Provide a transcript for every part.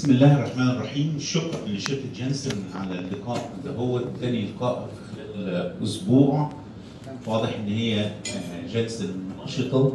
بسم الله الرحمن الرحيم شكرا لشركة جانسون على اللقاء ده هو تاني لقاء في خلال اسبوع واضح ان هي آه، جانسون نشطة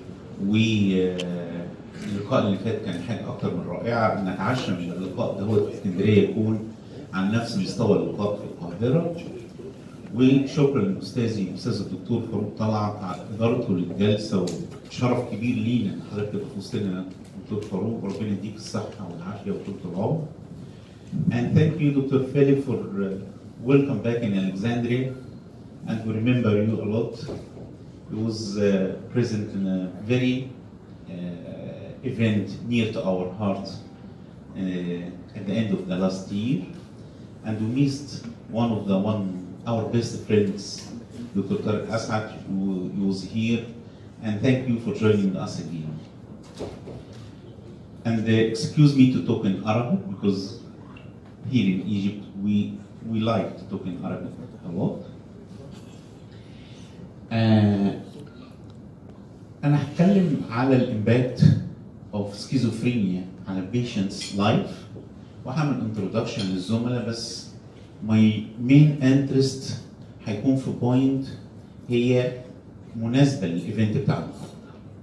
واللقاء اللي فات كان حاجة أكتر من رائعة نتعشى من اللقاء ده هو في اسكندرية يكون عن نفس مستوى اللقاء في القاهرة وشكرا لاستاذي الاستاذ الدكتور فاروق طلعت على ادارته للجلسه وشرف كبير لينا ان حضرتك تبقى في وسطنا دكتور فاروق ربنا يديك الصحه والعافيه وطول العمر. And thank you, Dr. Feli, for uh, welcome back in Alexandria. And we remember you a lot. He was uh, present in a very uh, event near to our heart uh, at the end of the last year. And we missed one of the one our best friends, Dr. Tarek Asad, who, who was here. And thank you for joining us again. And uh, excuse me to talk in Arabic because here in Egypt we we like to talk in Arabic a lot. آه انا هتكلم على الامباكت اوف سكيزوفرينيا على patient's life وهعمل introduction للزملاء بس my main interest هيكون في بوينت هي مناسبه للايفنت بتاع النهارده.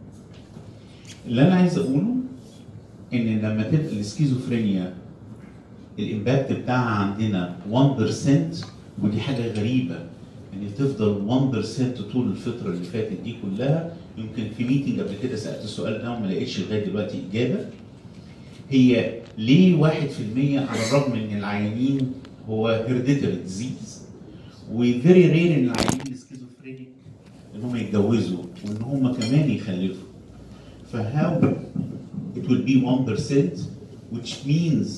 اللي انا عايز اقوله ان لما تبقى السكيزوفرينيا الامباكت بتاعها عندنا 1% ودي حاجه غريبه ان يعني تفضل 1% طول الفتره اللي فاتت دي كلها يمكن في ميتنج قبل كده سالت السؤال ده وما لقيتش لغايه دلوقتي اجابه هي ليه 1% على الرغم ان العيانين هو هيرديتري ديزيز وفيري رير ان العيانين السكيزوفرينيك ان هم يتجوزوا وان هم كمان يخلفوا فهاو it will be 1% which means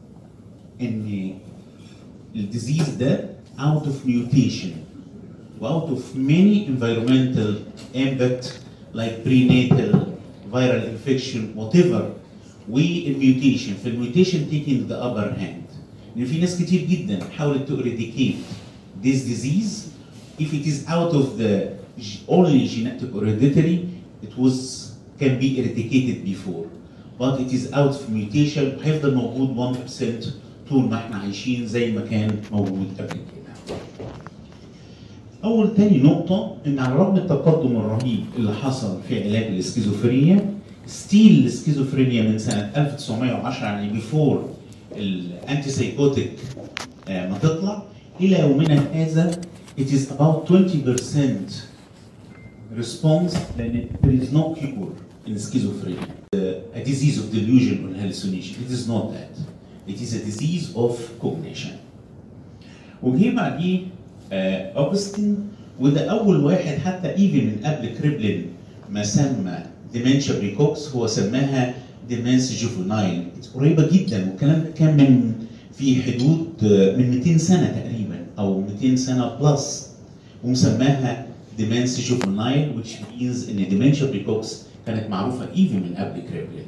ان الديزيز ده out of mutation و out of many environmental impact like prenatal viral infection whatever والميوتيشن فالميوتيشن taking the upper hand لان في ناس كتير جدا حاولت to eradicate this disease if it is out of the g- only genetic or hereditary it was can be eradicated before but it is out of mutation هيفضل موجود 1% طول ما احنا عايشين زي ما كان موجود قبل كده اول تاني نقطة ان على رغم التقدم الرهيب اللي حصل في علاج الاسكيزوفرينيا ستيل الاسكيزوفرينيا من سنة 1910 يعني بيفور الانتي سايكوتيك ما تطلع الى يومنا هذا it is about 20% response لان there is no cure in schizophrenia a disease of delusion or hallucination it is not that it is a disease of cognition وجه بعديه آه، اوجستين وده اول واحد حتى ايفن من قبل كريبلين ما سمى ديمنشيا بريكوكس هو سماها ديمنس جوفنايل قريبه جدا والكلام ده كان من في حدود آه، من 200 سنه تقريبا او 200 سنه بلس ومسماها ديمنس جوفنايل which means ان ديمنشيا بريكوكس كانت معروفه ايفن من قبل كريبلين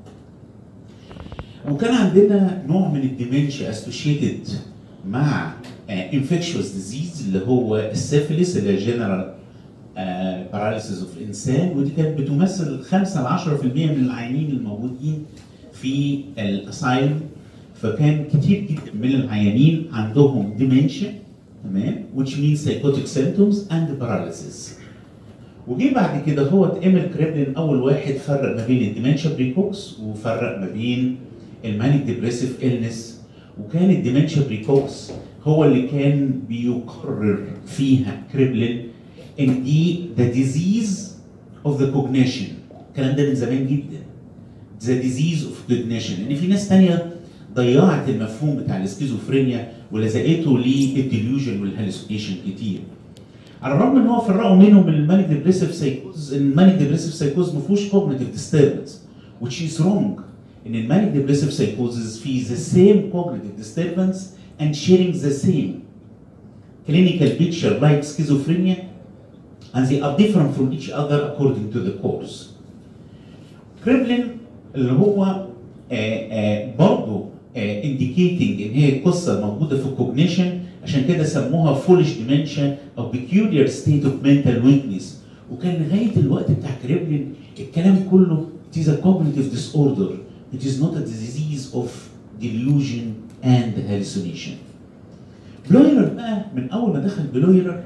وكان عندنا نوع من الديمنشيا اسوشيتد مع انفكشوس ديزيز اللي هو السيفيليس اللي هي جنرال باراليسيس اوف الانسان ودي كانت بتمثل 5 ل 10% من العيانين الموجودين في الاسايلم فكان كتير جدا من العيانين عندهم ديمنشيا تمام which means psychotic symptoms and paralysis وجي بعد كده هو ايميل كريبلين اول واحد فرق ما بين الديمنشيا بريكوكس وفرق ما بين المانيك ديبريسيف إلنس وكان الديمنشيا بريكوكس هو اللي كان بيقرر فيها كريبلين ان دي ذا ديزيز اوف ذا كوجنيشن الكلام ده من زمان جدا ذا ديزيز اوف كوجنيشن لان في ناس تانية ضيعت المفهوم بتاع السكيزوفرينيا ولزقته للديليوجن والهالوسينيشن كتير على الرغم ان هو فرقوا منهم من المانيك ديبريسيف سايكوز ان المانيك ديبريسيف سايكوز ما فيهوش كوجنيتيف ديستربنس which is wrong ان المانيك ديبريسيف سايكوزز فيه the same cognitive disturbance and sharing the same clinical picture like schizophrenia and they are different from each other according to the course. كريبلين اللي هو برضه indicating ان هي قصه موجوده في الكوجنيشن عشان كده سموها فولش ديمنشن او peculiar state of mental weakness وكان لغايه الوقت بتاع كريبلين الكلام كله it is a cognitive disorder it is not a disease of delusion and hallucination بلويرر بقى من اول ما دخل بلويرر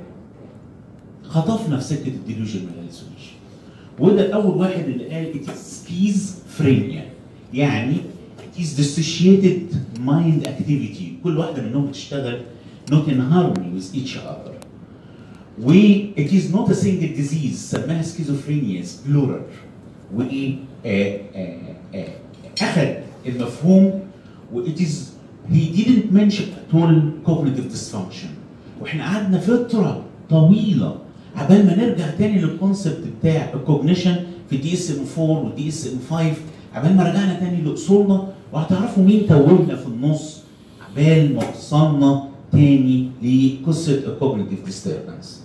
خطفنا في سكه الديلوجن والهالوسينيشن وده اول واحد اللي قال it is schizophrenia يعني it is dissociated mind activity كل واحده منهم بتشتغل not in harmony with each other و it is not a single disease سماها schizophrenia plural و آه، آه، آه، اخذ المفهوم و it is he didn't mention at all cognitive dysfunction واحنا قعدنا فتره طويله عبال ما نرجع تاني للكونسبت بتاع الكوجنيشن في دي اس ام 4 ودي اس ام 5 عبال ما رجعنا تاني لاصولنا وهتعرفوا مين توهنا في النص عبال ما وصلنا تاني لقصه الكوجنيتيف ديستربنس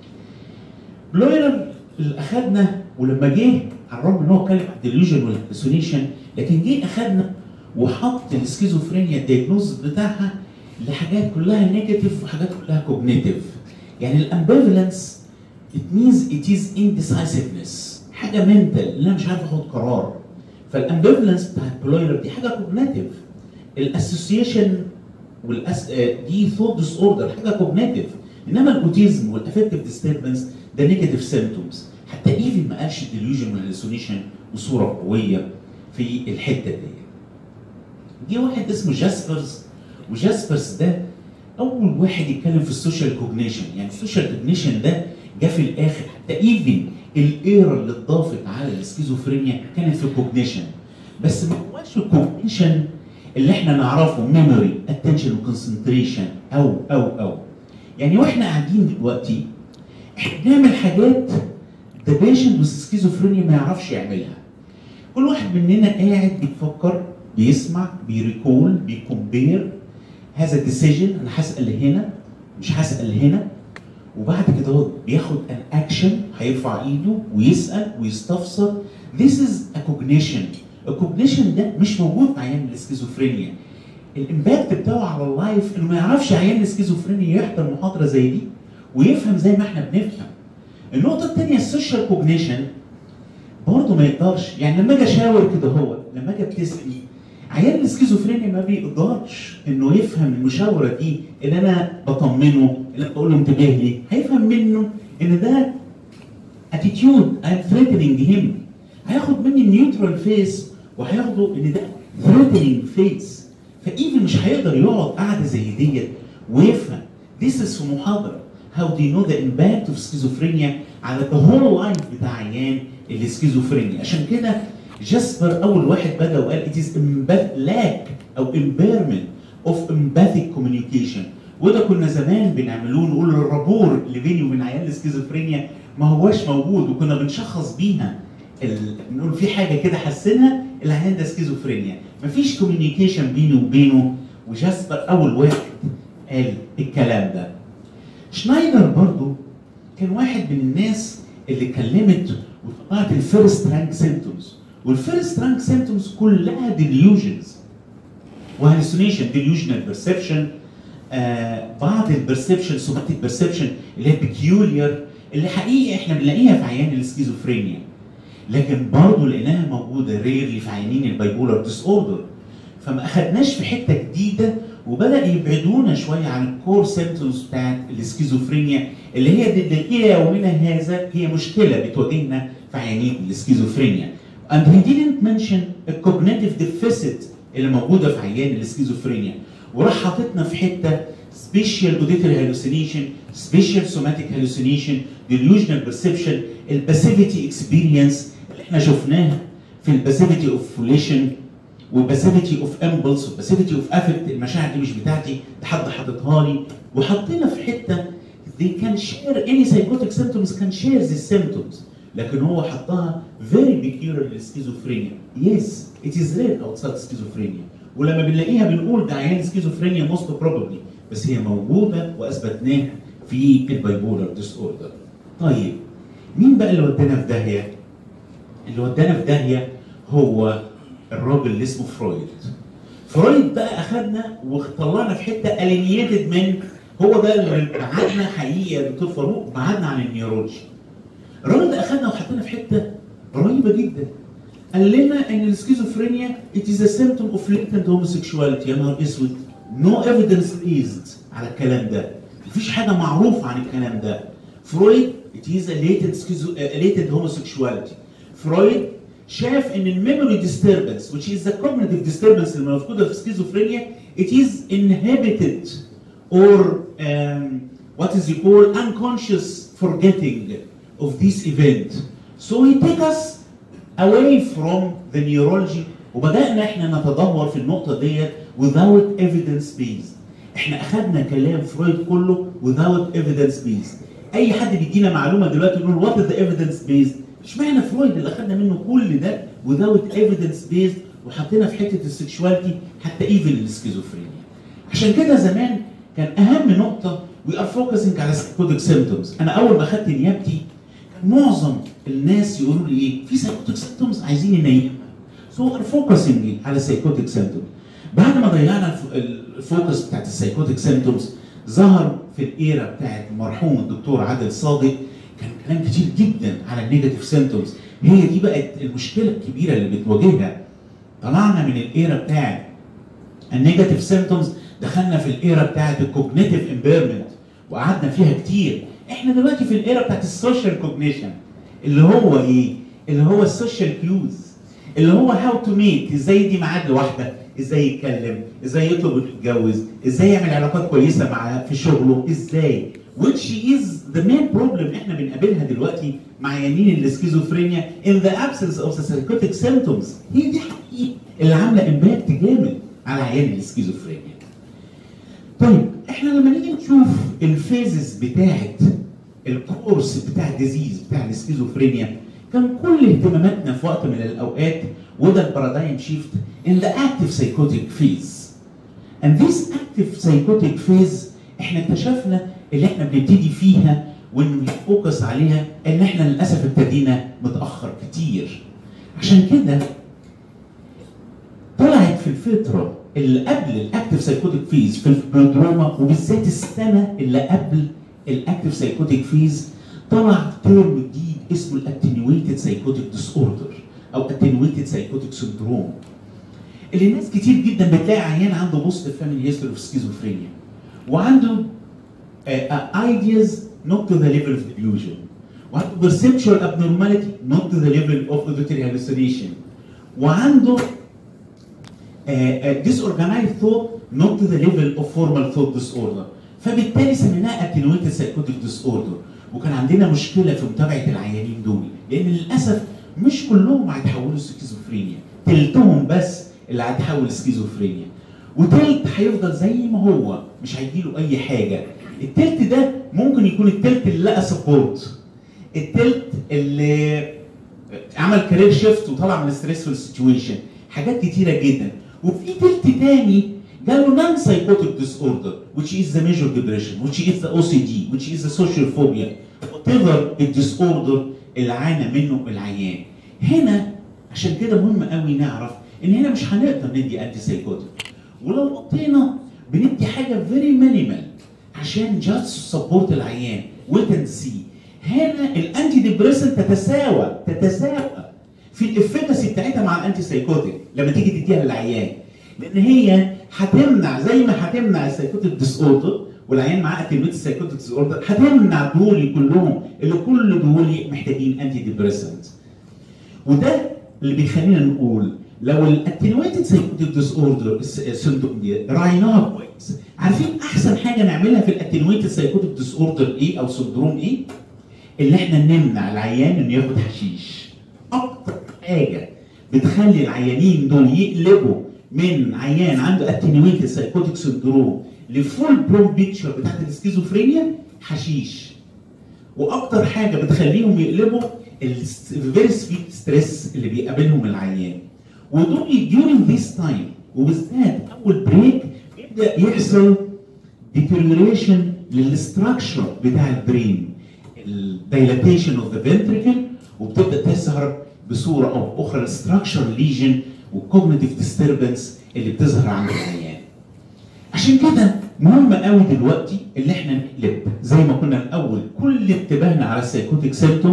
بلويرر اللي اخدنا ولما جه على الرغم ان هو اتكلم عن الديليوجن والهلوسينيشن لكن جه اخدنا وحط السكيزوفرينيا الدياجنوز بتاعها لحاجات كلها نيجاتيف وحاجات كلها كوجنيتيف يعني الامبيفالنس it means it is indecisiveness حاجه منتال ان انا مش عارف اخد قرار فالامبيفالنس بتاعت بلويرر دي حاجه كوجنيتيف الاسوسيشن والأس... آه، دي ثوت ديس اوردر حاجه كوجنيتيف انما الاوتيزم والافكتيف ديستربنس ده نيجاتيف سيمتومز حتى ايفن ما قالش ديليوجن والهلوسينيشن بصوره قويه في الحته دي جه واحد اسمه جاسبرز وجاسبرز ده اول واحد يتكلم في السوشيال كوجنيشن يعني السوشيال كوجنيشن ده جه في الاخر حتى ايفن الايرا اللي اتضافت على السكيزوفرينيا كانت في الكوجنيشن بس ما هواش الكوجنيشن اللي احنا نعرفه ميموري اتنشن وكونسنتريشن او او او يعني واحنا قاعدين دلوقتي احنا بنعمل حاجات ذا بيشنت والسكيزوفرينيا ما يعرفش يعملها كل واحد مننا قاعد بيفكر بيسمع بيريكول بيكومبير هذا ديسيجن انا هسال هنا مش هسال هنا وبعد كده هو بياخد ان اكشن هيرفع ايده ويسال ويستفسر This is a cognition الكوجنيشن ده مش موجود مع عيان السكيزوفرينيا الامباكت بتاعه على اللايف انه ما يعرفش عيان السكيزوفرينيا يحضر محاضره زي دي ويفهم زي ما احنا بنفهم النقطه الثانيه السوشيال كوجنيشن برضه ما يقدرش يعني لما اجي اشاور كده هو لما اجي ابتسم عيان السكيزوفرينيا ما بيقدرش انه يفهم المشاوره دي اللي انا بطمنه اللي أنا بقول له انتبه لي هيفهم منه ان ده اتيتيود I'm threatening him هياخد مني النيوترال فيس وهياخده ان ده threatening فيس فايفن مش هيقدر يقعد قعده زي ديت ويفهم This is في محاضره How do you know the impact of schizophrenia على the whole life بتاع عيان السكيزوفرينيا عشان كده جاسبر اول واحد بدا وقال it is empath- lack او impairment of empathic communication وده كنا زمان بنعملوه نقول الرابور اللي بيني وبين عيال السكيزوفرينيا ما هواش موجود وكنا بنشخص بيها ال... نقول في حاجه كده حسنها العيان ده سكيزوفرينيا مفيش كوميونيكيشن بيني وبينه وجاسبر اول واحد قال الكلام ده شنايدر برضو كان واحد من الناس اللي اتكلمت وطلعت الفيرست رانك سيمتومز والفيرست رانك سيمتومز كلها ديليوجنز وهلوسينيشن ديليوجنال بيرسبشن بعض البرسبشن سوماتيك بيرسبشن اللي هي بيكيولير اللي حقيقي احنا بنلاقيها في عيان السكيزوفرينيا لكن برضه لقيناها موجوده ريرلي في عيانين البايبولار ديس اوردر فما اخدناش في حته جديده وبدا يبعدونا شويه عن الكور سيمتومز بتاعت السكيزوفرينيا اللي هي دي الى يومنا هذا هي مشكله بتواجهنا في عيانين السكيزوفرينيا and he didn't mention الكوجنيتيف ديفيسيت اللي موجوده في عيان السكيزوفرينيا وراح حاططنا في حته سبيشال اوديتوري هالوسينيشن سبيشال سوماتيك هالوسينيشن delusional perception الباسيفيتي اكسبيرينس اللي احنا شفناها في الباسيفيتي اوف فوليشن والباسيفيتي اوف امبلس والباسيفيتي اوف افكت المشاعر دي مش بتاعتي ده حد حاططها لي وحطينا في حته they can share any psychotic symptoms can share these symptoms لكن هو حطها very peculiar للسكيزوفرينيا yes it is rare outside schizophrenia ولما بنلاقيها بنقول ده عيان سكيزوفرينيا most probably بس هي موجوده واثبتناها في البايبولار ديس اوردر طيب مين بقى اللي ودانا في داهيه؟ اللي ودانا في داهيه هو الراجل اللي اسمه فرويد. فرويد بقى اخدنا وطلعنا في حته الينيتد من هو ده اللي بعدنا حقيقي يا دكتور فاروق بعدنا عن النيورولوجي. الراجل ده اخدنا وحطينا في حته رهيبه جدا. قال لنا ان السكيزوفرينيا it is a symptom of latent homosexuality يا نهار اسود no evidence based على الكلام ده مفيش حاجه معروفه عن الكلام ده فرويد it is a latent schizo a latent homosexuality فرويد شاف ان الميموري disturbance which is the cognitive disturbance اللي موجوده في السكيزوفرينيا it is inhibited or um, what is you call unconscious forgetting of this event so he take us away from the neurology وبدأنا احنا نتدهور في النقطة ديت without evidence based احنا اخدنا كلام فرويد كله without evidence based اي حد بيدينا معلومة دلوقتي يقول what is the evidence based اشمعنى فرويد اللي اخدنا منه كل ده without evidence based وحطينا في حتة السكشواليتي حتى ايفن السكيزوفرينيا عشان كده زمان كان اهم نقطة we are focusing على psychotic symptoms انا اول ما خدت نيابتي معظم الناس يقولوا لي ايه في سايكوتيك سيمتومز عايزين ينيمها سو ار فوكسنج على سايكوتيك سيمتوم بعد ما ضيعنا الف- الفوكس بتاعت السايكوتيك سيمتومز ظهر في الايرا بتاعت المرحوم الدكتور عادل صادق كان كلام كتير جدا على النيجاتيف سيمتومز هي دي بقت المشكله الكبيره اللي بتواجهها طلعنا من الايرا بتاعت النيجاتيف سيمتومز دخلنا في الايرا بتاعت الكوجنيتيف امبيرمنت وقعدنا فيها كتير احنا دلوقتي في الايرا بتاعت السوشيال كوجنيشن اللي هو ايه اللي هو السوشيال كيوز اللي هو هاو تو ميت ازاي يدي ميعاد لواحده ازاي يتكلم ازاي يطلب انه يتجوز ازاي يعمل علاقات كويسه مع في شغله ازاي which is the main problem احنا بنقابلها دلوقتي مع عيانين السكيزوفرينيا in the absence of the psychotic symptoms هي دي حقيقة اللي عامله امباكت جامد على عيان السكيزوفرينيا طيب احنا لما نيجي نشوف الفيزز بتاعت الكورس بتاع الديزيز بتاع السكيزوفرينيا كان كل اهتماماتنا في وقت من الاوقات وده البارادايم شيفت in the active psychotic phase and this active psychotic phase احنا اكتشفنا اللي احنا بنبتدي فيها ونفوكس عليها ان احنا للاسف ابتدينا متاخر كتير عشان كده طلعت في الفتره اللي قبل الاكتف سايكوتيك فيز في البرودروما وبالذات السنه اللي قبل الاكتف سايكوتيك فيز طلع تيرم جديد اسمه الاتنيويتد سايكوتيك ديس اوردر او اتنيويتد سايكوتيك سندروم اللي ناس كتير جدا بتلاقي عيان عنده بوست فاميلي هيستوري اوف سكيزوفرينيا وعنده ايدياز not to the level of delusion وعنده perceptual abnormality not to the level of auditory hallucination وعنده uh, disorganized thought not to the level of formal thought disorder فبالتالي سميناها attenuated psychotic disorder وكان عندنا مشكله في متابعه العيانين دول لان للاسف مش كلهم هيتحولوا سكيزوفرينيا تلتهم بس اللي هيتحول سكيزوفرينيا وتلت هيفضل زي ما هو مش هيجيله اي حاجه التلت ده ممكن يكون التلت اللي لقى سبورت التلت اللي عمل كارير شيفت وطلع من ستريسفول سيتويشن حاجات كتيره جدا وفي تلت تاني جاله نون سايكوتيك ديس اوردر which is the major depression which is the OCD which is the social phobia whatever الديس اوردر اللي عانى منه العيان هنا عشان كده مهم قوي نعرف ان هنا مش هنقدر ندي انتي سايكوتيك ولو قطينا بندي حاجه فيري مينيمال عشان جاست سبورت العيان ويت اند سي هنا الانتي ديبريسنت تتساوى تتساوى في الافكاسي بتاعتها مع الانتي سايكوتيك لما تيجي تديها للعيان لان هي هتمنع زي ما هتمنع السايكوتيك ديس اوردر والعيان معاه اتيميت السايكوتيك ديس اوردر هتمنع دول كلهم اللي كل دول محتاجين انتي ديبريسنت وده اللي بيخلينا نقول لو الاتنويتد سايكوتيك ديس اوردر السندروم دي راعيناها كويس عارفين احسن حاجه نعملها في الاتنويتد سايكوتيك ديس اوردر ايه او سندروم ايه؟ اللي احنا نمنع العيان انه ياخد حشيش اكتر حاجه بتخلي العيانين دول يقلبوا من عيان عنده اتنويتد سايكوتيك سندروم لفول بروم بيكتشر بتاعت السكيزوفرينيا حشيش واكتر حاجه بتخليهم يقلبوا الفيري سويت ستريس اللي بيقابلهم العيان ودول during this time وبالذات اول بريك بيبدا يحصل deterioration للستراكشر بتاع البرين الدايلاتيشن اوف ذا ventricle وبتبدا تظهر بصوره او باخرى الستراكشر ليجن والكوجنيتيف ديستربنس اللي بتظهر عند العيان عشان كده مهم قوي دلوقتي اللي احنا نقلب زي ما كنا الاول كل انتباهنا على السايكوتيك سيمتومز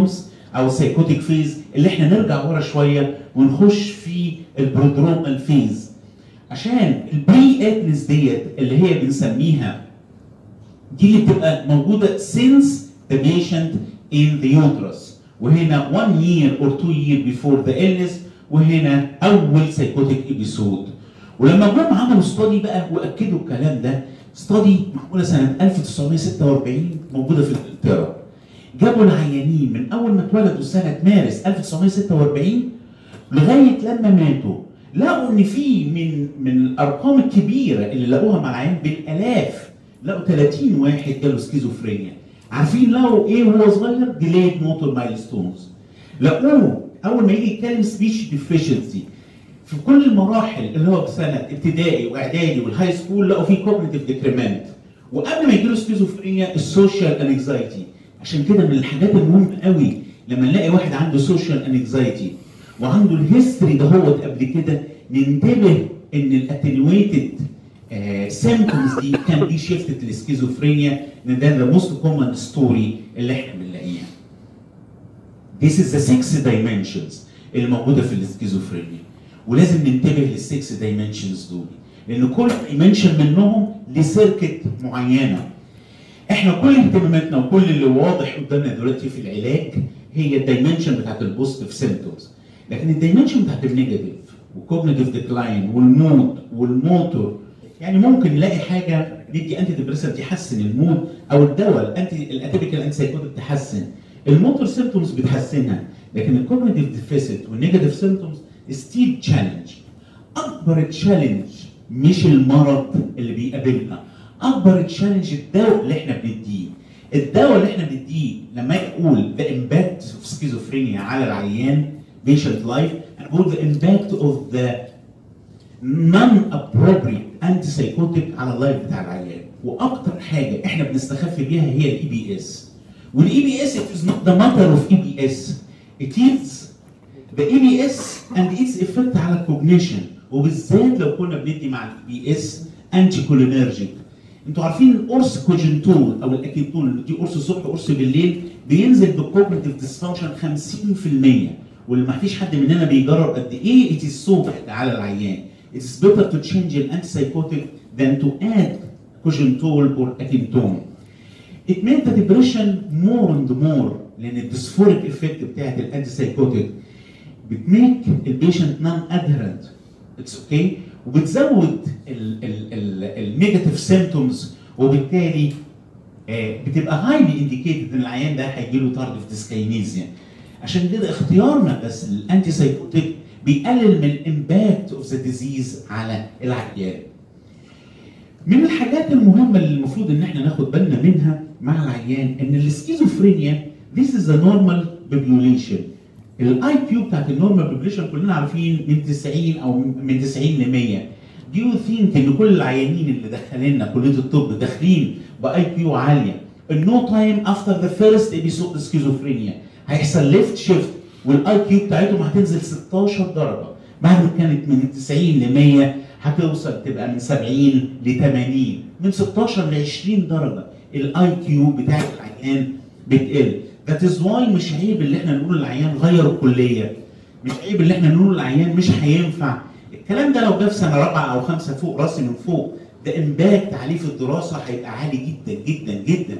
او السايكوتيك فيز اللي احنا نرجع ورا شويه ونخش في البرودرومال فيز عشان البري ادنس ديت اللي هي بنسميها دي اللي بتبقى موجوده since the patient in the uterus وهنا one year or two year before the illness وهنا اول سايكوتيك ابيسود ولما جم عملوا ستادي بقى واكدوا الكلام ده ستادي معموله سنه 1946 موجوده في انجلترا جابوا العيانين من اول ما اتولدوا سنه مارس 1946 لغايه لما ماتوا لقوا ان في من من الارقام الكبيره اللي لقوها مع العيان بالالاف لقوا 30 واحد جاله سكيزوفرينيا عارفين لقوا ايه وهو صغير ديليد موتور مايلستونز لقوه اول ما يجي يتكلم سبيتش ديفيشنسي في كل المراحل اللي هو في سنه ابتدائي واعدادي والهاي سكول لقوا فيه كوجنيتيف ديكريمنت وقبل ما يجيله سكيزوفرينيا السوشيال انكزايتي عشان كده من الحاجات المهمه قوي لما نلاقي واحد عنده سوشيال انكزايتي وعنده الهيستوري ده هو قبل كده ننتبه ان الاتنويتد سيمبتومز دي كان دي شيفتد للسكيزوفرينيا لان ده ذا موست كومن ستوري اللي احنا بنلاقيها. This is the six dimensions اللي موجوده في السكيزوفرينيا ولازم ننتبه للسكس دايمنشنز دول لان كل دايمنشن منهم لسيركت معينه احنا كل اهتماماتنا وكل اللي واضح قدامنا دلوقتي في العلاج هي الدايمنشن بتاعت البوزيتيف سيمبتومز لكن الدايمنشن بتاعت النيجاتيف والكوجنيتيف ديكلاين والمود والموتور يعني ممكن نلاقي حاجه ندي انتي ديبريسنت يحسن المود او الدواء الانتي الاتيبيكال انتي سايكوتيك تحسن الموتور سيمبتومز بتحسنها لكن الكوجنيتيف ديفيسيت والنيجاتيف سيمبتومز ستيل تشالنج اكبر تشالنج مش المرض اللي بيقابلنا اكبر تشالنج الدواء اللي احنا بنديه الدواء اللي احنا بنديه لما يقول the impact of schizophrenia على العيان patient life انا بقول the impact of the non appropriate antipsychotic على اللايف بتاع العيان واكتر حاجه احنا بنستخف بيها هي الاي بي اس والاي بي اس it is not the matter of EBS it is the EBS and its effect على الكوجنيشن وبالذات لو كنا بندي مع الاي بي اس انتي كولينرجيك انتوا عارفين القرص كوجنتول او الاكيتول اللي دي قرص الصبح قرص بالليل بينزل بالكوجنيتيف ديسفانكشن 50% واللي ما فيش حد مننا بيجرب قد ايه it is so bad على العيان it is better to change an antipsychotic than to add كوجنتول or acetone it made the depression more and more لان الديسفوريك افكت بتاعت الانتي سايكوتيك بتميك البيشنت نون ادهرنت اتس اوكي وبتزود النيجاتيف سيمتومز وبالتالي آه، بتبقى هايلي انديكيتد ان العيان ده هيجي له تاردف ديسكاينيزيا عشان كده اختيارنا بس للانتي سايكوتيك بيقلل من الامباكت اوف ذا ديزيز على العيان من الحاجات المهمة اللي المفروض ان احنا ناخد بالنا منها مع العيان ان السكيزوفرينيا this is a normal population الاي كيو بتاعت النورمال population كلنا عارفين من 90 او من 90 ل 100 do you think ان كل العيانين اللي داخلين كليه الطب داخلين باي كيو عاليه النو تايم افتر ذا فيرست ابيسود سكيزوفرينيا هيحصل ليفت شيفت والاي كيو بتاعتهم هتنزل 16 درجه بعد ما كانت من 90 ل 100 هتوصل تبقى من 70 ل 80 من 16 ل 20 درجه الاي كيو بتاع العيان بتقل ذات از واي مش عيب اللي احنا نقول للعيان غير الكليه مش عيب اللي احنا نقول للعيان مش هينفع الكلام ده لو جه في سنه رابعه او خمسه فوق راسي من فوق ده امباكت عليه في الدراسه هيبقى عالي جدا جدا جدا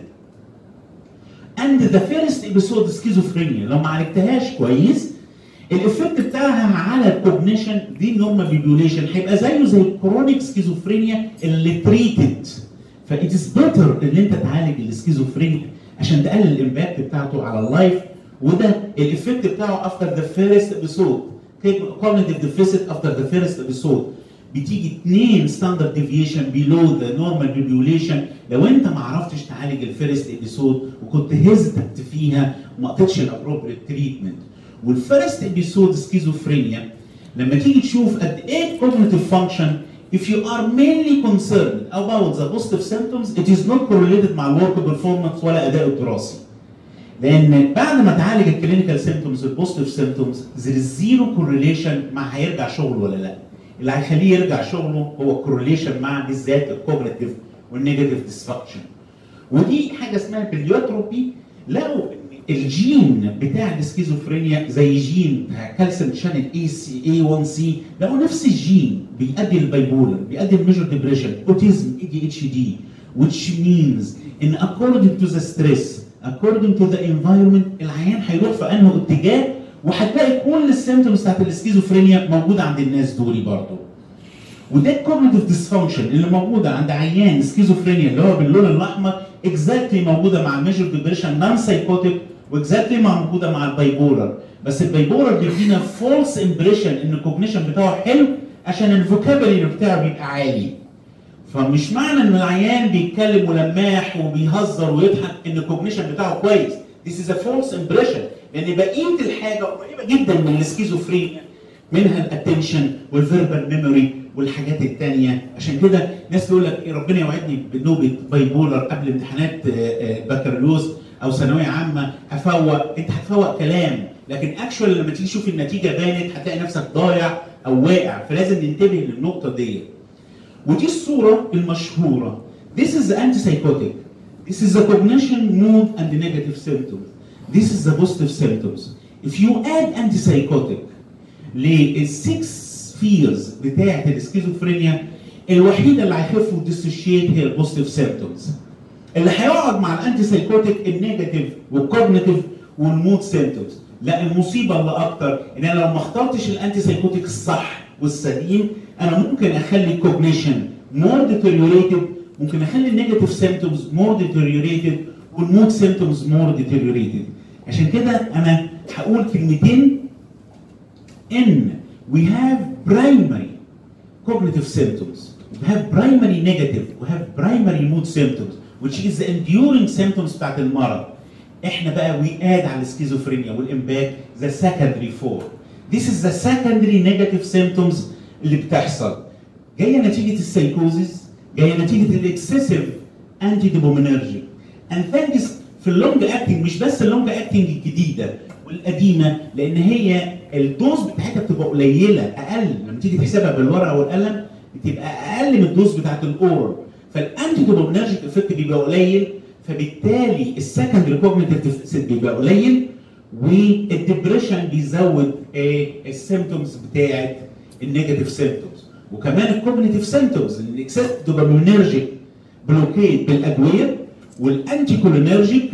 اند ذا فيرست ابيسود سكيزوفرينيا لو ما عالجتهاش كويس الافكت بتاعها على الكوجنيشن دي نورمال بيبيوليشن هيبقى زيه زي الكرونيك سكيزوفرينيا اللي تريتد فإت از بيتر ان انت تعالج السكيزوفرينيا عشان تقلل الامباكت بتاعته على اللايف وده الافكت بتاعه افتر ذا فيرست ابيسود cognitive deficit after the first episode بتيجي اثنين ستاندرد ديفيشن بيلو ذا نورمال بيبيوليشن لو انت ما عرفتش تعالج الفيرست ابيسود وكنت هيزتنت فيها وما قطتش الابروبريت تريتمنت والفيرست ابيسود سكيزوفرينيا لما تيجي تشوف قد ايه cognitive function if you are mainly concerned about the positive symptoms it is not correlated مع الورك performance ولا اداء الدراسي لان بعد ما تعالج الكلينيكال سيمتومز البوزيتيف سيمتومز there is zero correlation مع هيرجع شغله ولا لا اللي هيخليه يرجع شغله هو الكورليشن مع بالذات الكوجنيتيف والنيجاتيف ديسفانكشن ودي حاجه اسمها بليوتروبي لقوا ان الجين بتاع السكيزوفرينيا زي جين بتاع كالسيوم شانل اي سي اي 1 سي لقوا نفس الجين بيؤدي للبايبولر بيؤدي لميجر ديبريشن اوتيزم اي دي اتش دي which means ان according to the stress according to the environment العيان هيروح في انه اتجاه وهتلاقي كل السيمتومز بتاعت السكيزوفرينيا موجوده عند الناس دول برضه وده الكوجنيتيف ديسفانكشن اللي موجوده عند عيان سكيزوفرينيا اللي هو باللون الاحمر اكزاكتلي موجوده مع الميجر ديبريشن نون سايكوتيك واكزاكتلي موجوده مع البايبولر بس البايبولر بيدينا فولس امبريشن ان الكوجنيشن بتاعه حلو عشان الفوكابولري بتاعه بيبقى عالي فمش معنى ان العيان بيتكلم ولماح وبيهزر ويضحك ان الكوجنيشن بتاعه كويس This is a false impression لان بقيه الحاجه قريبه جدا من السكيزوفرينيا منها الاتنشن والفيربال ميموري والحاجات التانية عشان كده ناس تقول لك إيه ربنا يوعدني بنوبة بايبولر قبل امتحانات آه، آه، بكالوريوس او ثانويه عامه هفوق انت هتفوق كلام لكن اكشوال لما تيجي تشوف النتيجه بانت هتلاقي نفسك ضايع او واقع فلازم ننتبه للنقطه دي ودي الصوره المشهوره This is the antipsychotic. This is the cognition, mood, and the negative symptoms. This is the positive symptoms. If you add antipsychotic للسكس فيرز بتاعه السكيزوفرينيا الوحيده اللي هيخفوا ديسوشيت هي البوزيتيف سيمبتومز. اللي هيقعد مع الانتي سايكوتيك النيجاتيف والكوجنيتيف والمود سيمبتومز. لا المصيبه اللي اكتر ان انا لو ما اخترتش الانتي سايكوتيك الصح والسليم انا ممكن اخلي الكوجنيشن مور ديتيريوريتد ممكن اخلي النيجاتيف سيمبتومز مور ديتيريوريتد والمود سيمبتومز مور ديتيريوريتد عشان كده انا هقول كلمتين ان we have primary cognitive symptoms we have primary negative we have primary mood symptoms which is the enduring symptoms بتاعت المرض احنا بقى we add على السكيزوفرينيا والامباك the secondary form this is the secondary negative symptoms اللي بتحصل جايه نتيجه السيكوزيس جايه نتيجه الاكسسيف انتي دوبومينرجيك and thanks في اللونج اكتنج مش بس اللونج اكتنج الجديده والقديمه لان هي الدوز بتاعتها بتبقى قليله اقل لما تيجي تحسبها بالورقه والقلم بتبقى اقل من الدوز بتاعت الاورال فالانتي دوبومينرجيك افكت بيبقى قليل فبالتالي السكندري كوجنيتيف ديفيسيت بيبقى قليل والدبريشن بيزود السيمتومز بتاعت النيجاتيف سيمتومز وكمان الكوجنيتيف سيمتومز الاكسس دوبامينرجيك بلوكيت بالادويه والانتي كولينرجيك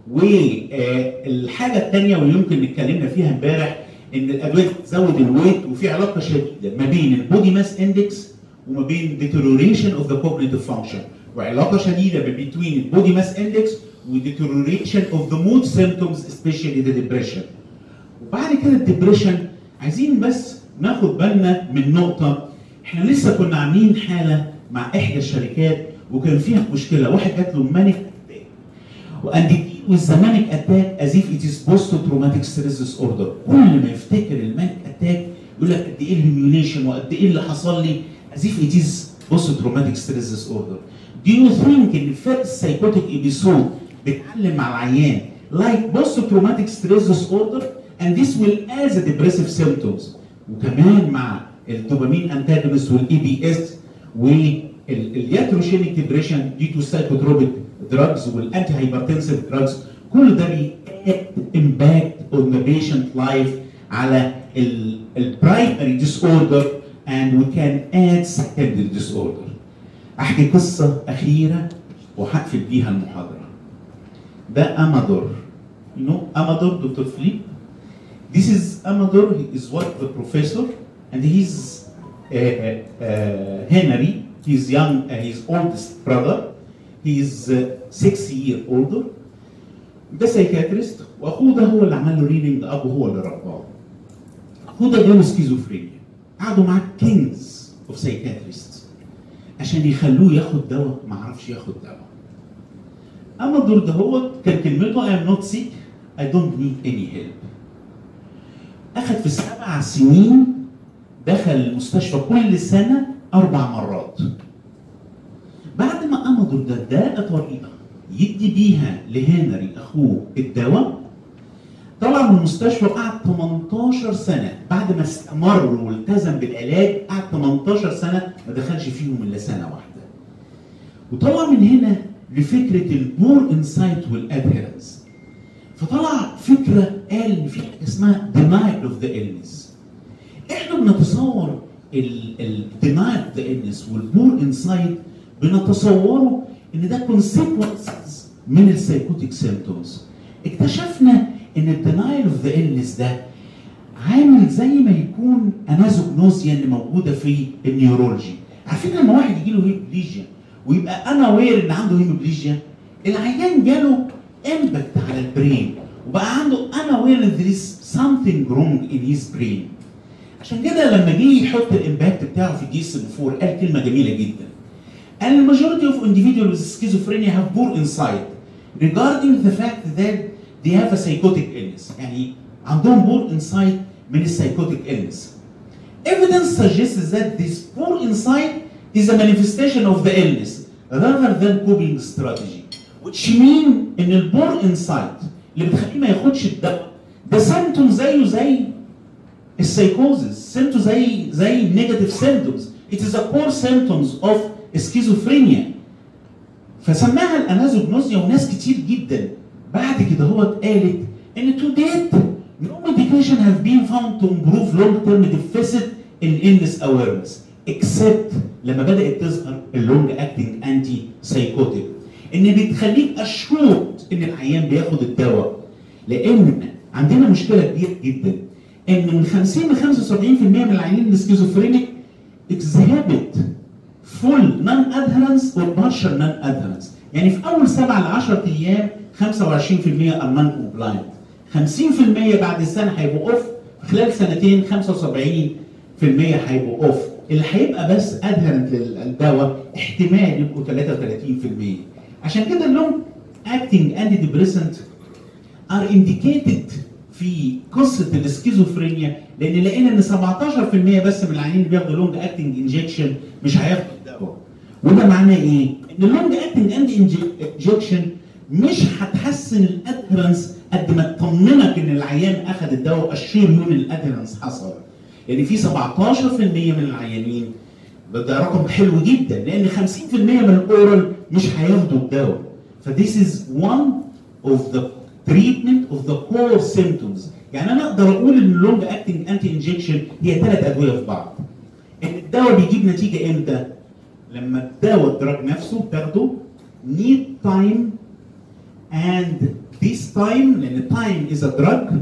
والحاجه الثانيه واللي يمكن اتكلمنا فيها امبارح ان الادويه بتزود الويت وفي علاقه شديده ما بين البودي ماس اندكس وما بين deterioration of the cognitive function وعلاقه شديده between البودي ماس اندكس و deterioration of the mood symptoms especially the depression وبعد كده الدبريشن عايزين بس ناخد بالنا من نقطه احنا لسه كنا عاملين حاله مع احدى الشركات وكان فيها مشكله واحد جات له مانيك and it with the manic attack as if it is post-traumatic stress disorder كل ما يفتكر المانيك اتاك يقول لك قد ايه الهيميوليشن وقد ايه اللي حصل لي as if it is post-traumatic stress disorder Do you think ان first psychotic episode بتعلم مع العيان like post-traumatic stress disorder and this will as a depressive symptoms وكمان مع الدوبامين انتاجونست والاي بي اس والياتروشينيك ديبريشن دي تو سايكوتروبيك دراجز والانتي هايبرتنسيف دراجز كل ده بيأد امباكت اون ذا بيشنت لايف على البرايمري ديس اوردر and we can add secondary disorder. احكي قصه اخيره وهقفل بيها المحاضره. ده امادور. You know امادور دكتور فليب؟ This is Amador, he is what the professor, and he's uh, uh, Henry, his young, uh, his oldest brother. He is uh, six year older. ده سايكاتريست واخوه ده هو اللي عمل له ريدنج اب وهو اللي رباه. اخوه ده جاله سكيزوفرينيا. قعدوا معاه كينجز اوف سايكاتريست عشان يخلوه ياخد دواء ما عرفش ياخد دواء. اما الدور ده هو كان كلمته I am not sick I don't need any help. اخذ في سبع سنين دخل المستشفى كل سنه اربع مرات. بعد ما امادور ده ده طريقه يدي بيها لهنري اخوه الدواء طلع من المستشفى وقعد 18 سنه بعد ما استمر والتزم بالعلاج قعد 18 سنه ما دخلش فيهم الا سنه واحده. وطلع من هنا لفكره البور انسايت والادهيرنس. فطلع فكره قال ان في حاجه اسمها denial of the illness احنا بنتصور الدينايل اوف ذا illness والبور انسايد بنتصوره ان ده consequences من السايكوتيك سيمتومز اكتشفنا ان الدينايل اوف ذا illness ده عامل زي ما يكون انازوجنوزيا اللي موجوده في النيورولوجي عارفين لما واحد يجي له هيموبليجيا ويبقى انا وير ان عنده هيموبليجيا العيان جاله امباكت على البرين وبقى عنده انا وير ان there is something wrong in his brain عشان كده لما جه يحط الامباكت بتاعه في الدي اس 4 قال كلمه جميله جدا قال الماجوريتي اوف individuals with schizophrenia have poor insight regarding the fact that they have a psychotic illness يعني عندهم poor insight من السايكوتيك illness evidence suggests that this poor insight is a manifestation of the illness rather than coping strategy which mean ان البور insight اللي بتخليه ما ياخدش الدواء ده سيمتوم زيه زي السايكوزس سيمتوم زي زي نيجاتيف سيمتومز it is a core symptoms of schizophrenia فسماها الانازوجنوزيا وناس كتير جدا بعد كده هو قالت ان to date no medication have been found to improve long term deficit in illness awareness except لما بدات تظهر اللونج اكتنج انتي سايكوتيك ان بتخليك اشروط ان العيان بياخد الدواء لان عندنا مشكله كبيره جدا ان من 50 ل 75% من العيانين السكيزوفرينيك exhibit full non adherence or partial non adherence يعني في اول 7 ل 10 ايام 25% are non compliant 50% بعد سنه هيبقوا اوف في خلال سنتين 75% هيبقوا اوف اللي هيبقى بس ادهرنت للدواء احتمال يبقوا 33% عشان كده اللونج اكتنج انتي ديبريسنت ار انديكيتد في قصه السكيزوفرينيا لان لقينا ان 17% بس من العيانين اللي بياخدوا لونج اكتنج انجكشن مش هياخدوا الدواء وده معناه ايه؟ ان اللونج اكتنج انتي انجكشن مش هتحسن الادهرنس قد ما تطمنك ان العيان اخذ الدواء واشير يون الادهرنس حصل يعني في 17% من العيانين ده رقم حلو جدا لان 50% من الاورال مش هياخدوا الدواء فذيس از one of the treatment of the core symptoms يعني انا اقدر اقول ان اللونج اكتنج انتي انجكشن هي ثلاث ادويه في بعض ان الدواء بيجيب نتيجه امتى؟ لما الدواء الدراج نفسه بتاخده need time and this time لان time is a drug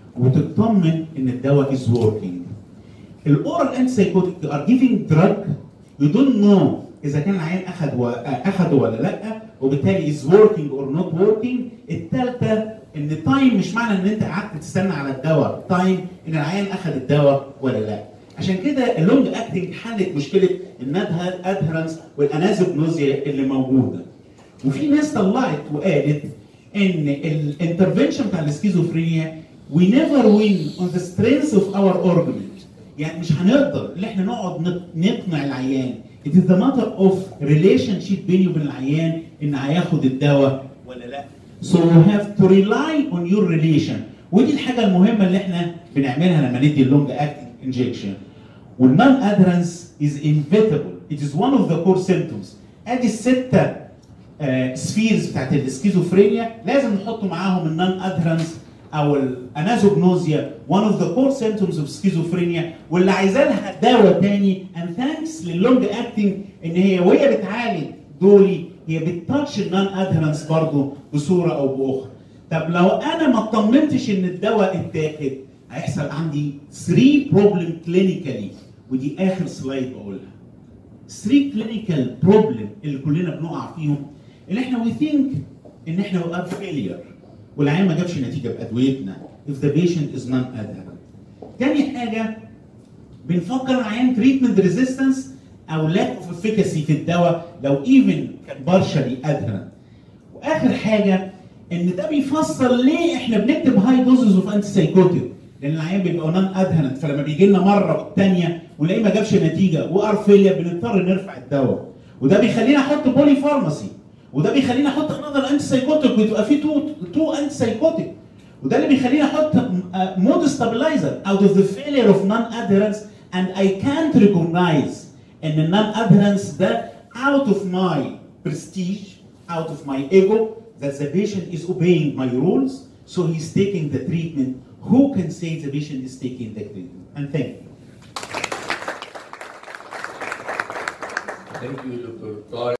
وتطمن ان الدواء is working الاورال انتي سايكوتيك ار جيفينج دراج يو دونت نو اذا كان العيان اخذ و... اخذه ولا لا وبالتالي از وركينج اور نوت وركينج الثالثه ان تايم مش معنى ان انت قعدت تستنى على الدواء تايم ان العيان اخذ الدواء ولا لا عشان كده اللونج اكتنج حلت مشكله الندها ادهرنس والانازوجنوزيا اللي موجوده وفي ناس طلعت وقالت ان الانترفنشن بتاع السكيزوفرينيا we never win on the strength of our argument يعني مش هنقدر ان احنا نقعد نقنع العيان it is the matter of relationship بيني وبين العيان ان هياخد الدواء ولا لا so you have to rely on your relation ودي الحاجه المهمه اللي احنا بنعملها لما ندي اللونج اكتنج انجكشن والنون ادرنس is inevitable it is one of the core symptoms ادي السته سفيرز بتاعت السكيزوفرينيا لازم نحط معاهم النون ادهرنس او الانازوجنوزيا one of the core symptoms of schizophrenia واللي عايزه لها دواء تاني and thanks للونج اكتنج ان هي وهي بتعالج دولي هي بتتاتش النون ادهرنس برضه بصوره او باخرى طب لو انا ما اطمنتش ان الدواء اتاخد هيحصل عندي 3 بروبلم كلينيكالي ودي اخر سلايد بقولها 3 كلينيكال بروبلم اللي كلنا بنقع فيهم اللي احنا وي ثينك ان احنا وي ار فيلير والعيان ما جابش نتيجه بادويتنا if the patient is non adherent. تاني حاجه بنفكر العيان تريتمنت ريزيستنس او lack of efficacy في الدواء لو even كان partially adherent. واخر حاجه ان ده بيفسر ليه احنا بنكتب هاي دوزز اوف انتي سايكوتيك لان العيان بيبقى نون ادهرنت فلما بيجي لنا مره والثانيه ونلاقيه ما جابش نتيجه وار فيلير بنضطر نرفع الدواء وده بيخلينا احط بولي فارماسي وده بيخليني احط انذر انتي سايكوتيك ويبقى في تو تو انتي سايكوتيك وده اللي بيخليني احط مود ستابلايزر out of the failure of non adherence and I can't recognize ان النون adherence ده out of my prestige out of my ego that the patient is obeying my rules So he's taking the treatment. Who can say the patient is taking the treatment? And thank you. Thank you, Dr. Tariq.